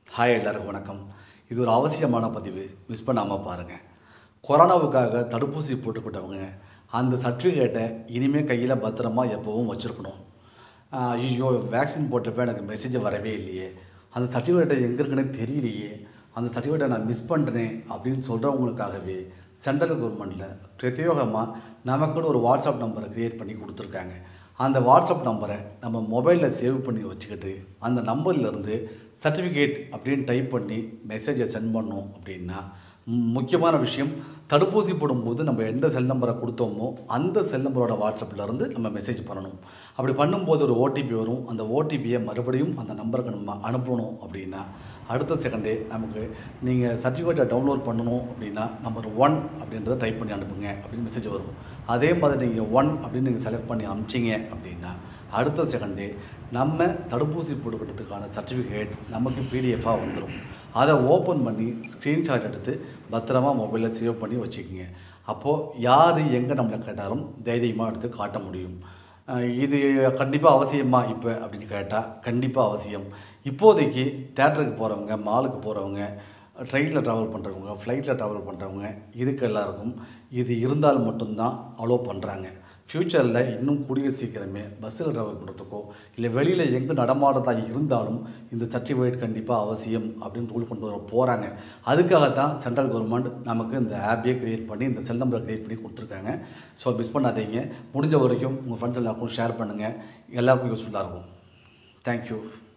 hi எல்லாருக்கும் வணக்கம் இது ஒரு அவசியமான பதிவு மிஸ் பண்ணாமல் பாருங்கள் கொரோனாவுக்காக தடுப்பூசி போட்டுக்கிட்டவங்க அந்த சர்டிஃபிகேட்டை இனிமேல் கையில் பத்திரமா எப்போவும் வச்சுருக்கணும் ஐயோ வேக்சின் போட்டப்போ எனக்கு மெசேஜ் வரவே இல்லையே அந்த சர்டிஃபிகேட்டை எங்கே இருக்குன்னே தெரியலையே அந்த சர்டிஃபிகேட்டை நான் மிஸ் பண்ணுறேன் அப்படின்னு சொல்கிறவங்களுக்காகவே சென்ட்ரல் கவர்மெண்ட்டில் பிரத்யேகமாக நமக்குன்னு ஒரு வாட்ஸ்அப் நம்பரை க்ரியேட் பண்ணி கொடுத்துருக்காங்க அந்த வாட்ஸ்அப் நம்பரை நம்ம மொபைலில் சேவ் பண்ணி வச்சுக்கிட்டு அந்த நம்பர்லேருந்து சர்டிஃபிகேட் அப்படின்னு டைப் பண்ணி மெசேஜை சென்ட் பண்ணோம் அப்படின்னா ம், முக்கியமான விஷயம் தடுப்பூசி போடும்போது நம்ம எந்த செல் நம்பரை கொடுத்தோமோ அந்த செல் நம்பரோட வாட்ஸ்அப்பில் இருந்து நம்ம மெசேஜ் பண்ணணும் அப்படி பண்ணும்போது ஒரு ஓடிபி வரும் அந்த ஓடிபியை மறுபடியும் அந்த நம்பருக்கு நம்ம அனுப்பணும் அப்படின்னா அடுத்த செகண்டே நமக்கு நீங்கள் சர்டிஃபிகேட்டை டவுன்லோட் பண்ணணும் அப்படின்னா நம்பர் ஒன் அப்படின்றத டைப் பண்ணி அனுப்புங்க அப்படின்னு மெசேஜ் வரும் அதே மாதிரி நீங்கள் ஒன் அப்படின்னு நீங்கள் செலக்ட் பண்ணி அனுப்பிச்சிங்க அப்படின்னா அடுத்த செகண்டே நம்ம தடுப்பூசி போட்டுக்கிறதுக்கான சர்டிஃபிகேட் நமக்கு பிடிஎஃபாக வந்துடும் அதை ஓப்பன் பண்ணி ஸ்க்ரீன்ஷாட் எடுத்து பத்திரமா மொபைலில் சேவ் பண்ணி வச்சுக்கோங்க அப்போது யார் எங்கே நம்மளை கேட்டாலும் தைரியமாக எடுத்து காட்ட முடியும் அஹ் இது கண்டிப்பாக அவசியமா இப்போ அப்படின்னு கேட்டால் கண்டிப்பாக அவசியம் இப்போதைக்கு தேட்டருக்கு போகிறவங்க மாலுக்கு போகிறவங்க ட்ரெயினில் ட்ராவல் பண்ணுறவங்க ஃப்ளைட்டில் ட்ராவல் பண்ணுறவங்க இதுக்கு எல்லாருக்கும் இது இருந்தால் மட்டும்தான் அலோவ் பண்ணுறாங்க ஃப்யூச்சரில் இன்னும் கூடிய சீக்கிரமே பஸ்ஸில் ட்ராவல் பண்ணுறதுக்கோ இல்லை வெளியில் எங்கே நடமாடுறதா இருந்தாலும் இந்த சர்டிஃபிகேட் கண்டிப்பாக அவசியம் அப்படின்னு ரூல் கொண்டு வர போகிறாங்க அதுக்காகத்தான் சென்ட்ரல் கவர்மெண்ட் நமக்கு இந்த ஆப்பையே க்ரியேட் பண்ணி இந்த செல் நம்பரை க்ரியேட் பண்ணி கொடுத்துருக்காங்க ஸோ மிஸ் பண்ணாதீங்க முடிஞ்ச வரைக்கும் உங்கள் ஃப்ரெண்ட்ஸ் எல்லாருக்கும் ஷேர் பண்ணுங்கள் எல்லாருக்கும் யூஸ்ஃபுல்லாக இருக்கும் தேங்க்யூ